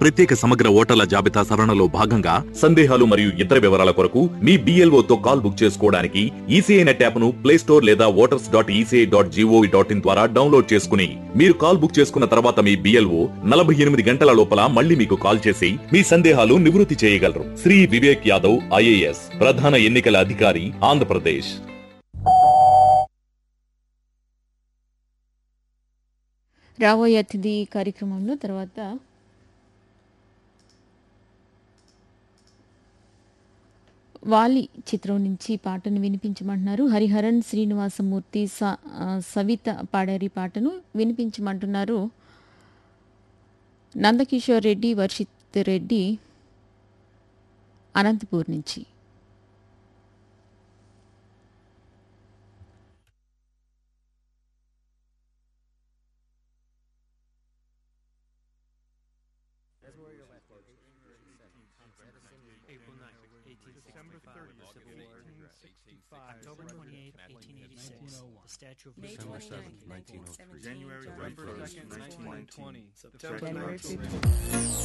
ప్రత్యేక సమగ్ర ఓటర్ల జాబితా సవరణలో భాగంగా సందేహాలు మరియు ఇతర వివరాల కొరకు మీ BLO తో కాల్ బుక్ చేసుకోవడానికి ఈసీఐ నెట్ యాప్ ను ప్లే స్టోర్ లేదా voters dot ECI dot G O V dot in ద్వారా డౌన్లోడ్ చేసుకుని మీరు కాల్ బుక్ చేసుకున్న తర్వాత మీ బిఎల్ఓ నలభై ఎనిమిది గంటల లోపల మళ్ళీ మీకు కాల్ చేసి మీ సందేహాలు నివృత్తి చేయగలరు శ్రీ వివేక్ యాదవ్ ఐఏఎస్ ప్రధాన ఎన్నికల అధికారి ఆంధ్రప్రదేశ్ రాబోయే అతిథి కార్యక్రమంలో తర్వాత వాలి చిత్రం నుంచి పాటను వినిపించమంటున్నారు హరిహరన్ శ్రీనివాసమూర్తి స ఆ, సవిత పాడారి పాటను వినిపించమంటున్నారు నందకిషోర్ రెడ్డి వర్షిత్ రెడ్డి అనంతపూర్ నుంచి December 30th, Civil War. 1865. October 28, 1886. The Statue of May Liberty. 29, 1917. January January 1st, 1920. September January 19.